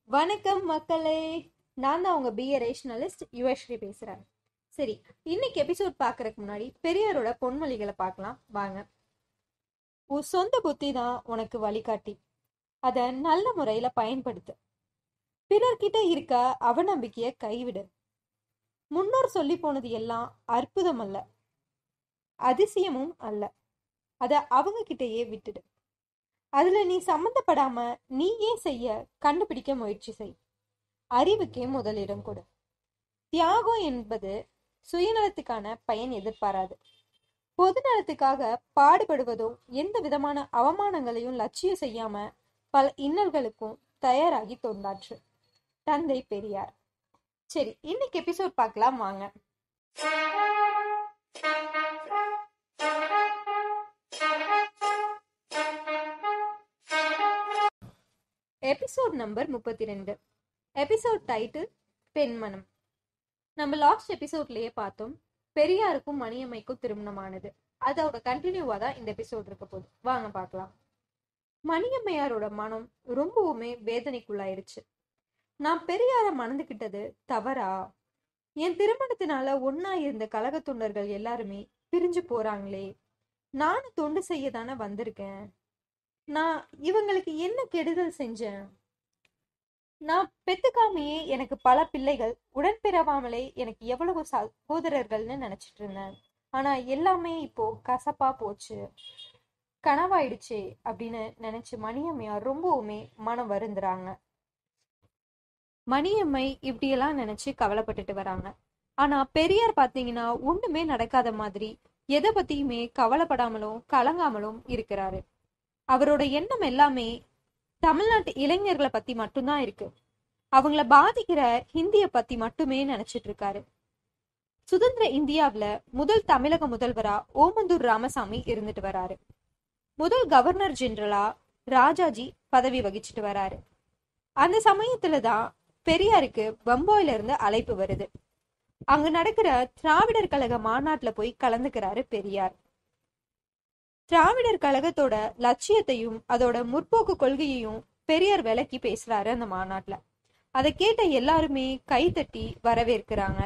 வணக்கம் மக்களே நான் தான் உங்க பிஏ ரேஷனலிஸ்ட் யுவஸ்ரீ பேசுறேன் சரி இன்னைக்கு எபிசோட் பார்க்கறதுக்கு முன்னாடி பெரியாரோட பொன்மொழிகளை பார்க்கலாம் வாங்க உன் சொந்த புத்தி தான் உனக்கு வழிகாட்டி அதை நல்ல முறையில பயன்படுத்து பிறர்கிட்ட இருக்க அவநம்பிக்கைய கைவிடு முன்னோர் சொல்லி போனது எல்லாம் அற்புதம் அல்ல அதிசயமும் அல்ல அத அவங்க கிட்டயே விட்டுடு அதுல நீ சம்மந்தப்படாம நீயே செய்ய கண்டுபிடிக்க முயற்சி செய் அறிவுக்கே முதலிடம் கொடு தியாகம் என்பது சுயநலத்துக்கான பயன் எதிர்பாராது பொது நலத்துக்காக பாடுபடுவதும் எந்த விதமான அவமானங்களையும் லட்சியம் செய்யாம பல இன்னல்களுக்கும் தயாராகி தொண்டாற்று தந்தை பெரியார் சரி இன்னைக்கு எபிசோட் பார்க்கலாம் வாங்க எபிசோட் நம்பர் முப்பத்தி ரெண்டு எபிசோட் டைட்டில் பெண்மனம் நம்ம லாஸ்ட் எபிசோட்லயே பார்த்தோம் பெரியாருக்கும் மணியம்மைக்கும் திருமணமானது அதோட கண்டினியூவா தான் இந்த எபிசோட் இருக்க போகுது வாங்க பார்க்கலாம் மணியம்மையாரோட மனம் ரொம்பவுமே வேதனைக்குள்ளாயிருச்சு நான் பெரியார மணந்துகிட்டது தவறா என் திருமணத்தினால ஒன்னா இருந்த கழக தொண்டர்கள் எல்லாருமே பிரிஞ்சு போறாங்களே நானும் தொண்டு செய்ய தானே வந்திருக்கேன் நான் இவங்களுக்கு என்ன கெடுதல் செஞ்சேன் நான் பெத்துக்காமையே எனக்கு பல பிள்ளைகள் உடன் பிறவாமலே எனக்கு எவ்வளவு சகோதரர்கள்னு நினைச்சிட்டு இருந்தேன் ஆனா எல்லாமே இப்போ கசப்பா போச்சு கனவாயிடுச்சே அப்படின்னு நினைச்சு மணியம்மையார் ரொம்பவுமே மனம் வருந்துறாங்க மணியம்மை இப்படியெல்லாம் நினைச்சு கவலைப்பட்டுட்டு வராங்க ஆனா பெரியார் பாத்தீங்கன்னா ஒண்ணுமே நடக்காத மாதிரி எதை பத்தியுமே கவலைப்படாமலும் கலங்காமலும் இருக்கிறாரு அவரோட எண்ணம் எல்லாமே தமிழ்நாட்டு இளைஞர்களை பத்தி மட்டும்தான் இருக்கு அவங்கள பாதிக்கிற ஹிந்திய பத்தி மட்டுமே நினைச்சிட்டு இருக்காரு சுதந்திர இந்தியாவுல முதல் தமிழக முதல்வரா ஓமந்தூர் ராமசாமி இருந்துட்டு வராரு முதல் கவர்னர் ஜெனரலா ராஜாஜி பதவி வகிச்சுட்டு வராரு அந்த சமயத்துலதான் பெரியாருக்கு பம்பாயில இருந்து அழைப்பு வருது அங்க நடக்கிற திராவிடர் கழக மாநாட்டுல போய் கலந்துக்கிறாரு பெரியார் திராவிடர் கழகத்தோட லட்சியத்தையும் அதோட முற்போக்கு கொள்கையையும் பெரியார் விலக்கி பேசுறாரு அந்த மாநாட்டுல அதை கேட்ட எல்லாருமே கைத்தட்டி வரவேற்கிறாங்க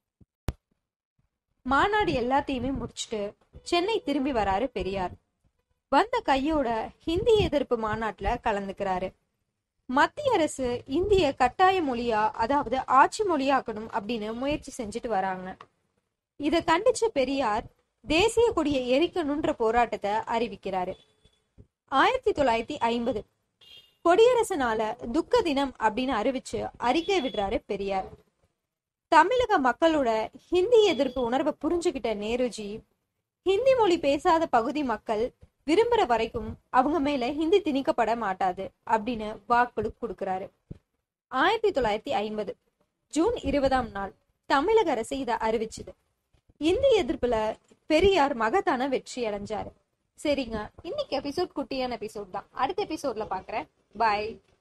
மாநாடு எல்லாத்தையுமே முடிச்சுட்டு சென்னை திரும்பி வராரு பெரியார் வந்த கையோட ஹிந்தி எதிர்ப்பு மாநாட்டுல கலந்துக்கிறாரு மத்திய அரசு இந்திய கட்டாய மொழியா அதாவது ஆட்சி மொழியாக்கணும் அப்படின்னு முயற்சி செஞ்சுட்டு வராங்க இத கண்டிச்ச பெரியார் தேசிய கொடியை எரிக்கணுன்ற போராட்டத்தை அறிவிக்கிறாரு ஆயிரத்தி தொள்ளாயிரத்தி ஐம்பது கொடியரசனால துக்க தினம் அப்படின்னு அறிவிச்சு அறிக்கை விடுறாரு பெரியார் தமிழக மக்களோட ஹிந்தி எதிர்ப்பு உணர்வை புரிஞ்சுகிட்ட நேருஜி ஹிந்தி மொழி பேசாத பகுதி மக்கள் விரும்புற வரைக்கும் அவங்க மேல ஹிந்தி திணிக்கப்பட மாட்டாது அப்படின்னு வாக்குறு கொடுக்கிறாரு ஆயிரத்தி தொள்ளாயிரத்தி ஐம்பது ஜூன் இருபதாம் நாள் தமிழக அரசு இதை அறிவிச்சுது இந்தி எதிர்ப்புல பெரியார் மகத்தான வெற்றி அடைஞ்சாரு சரிங்க இன்னைக்கு எபிசோட் குட்டியான எபிசோட் தான் அடுத்த எபிசோட்ல பாக்குறேன் பாய்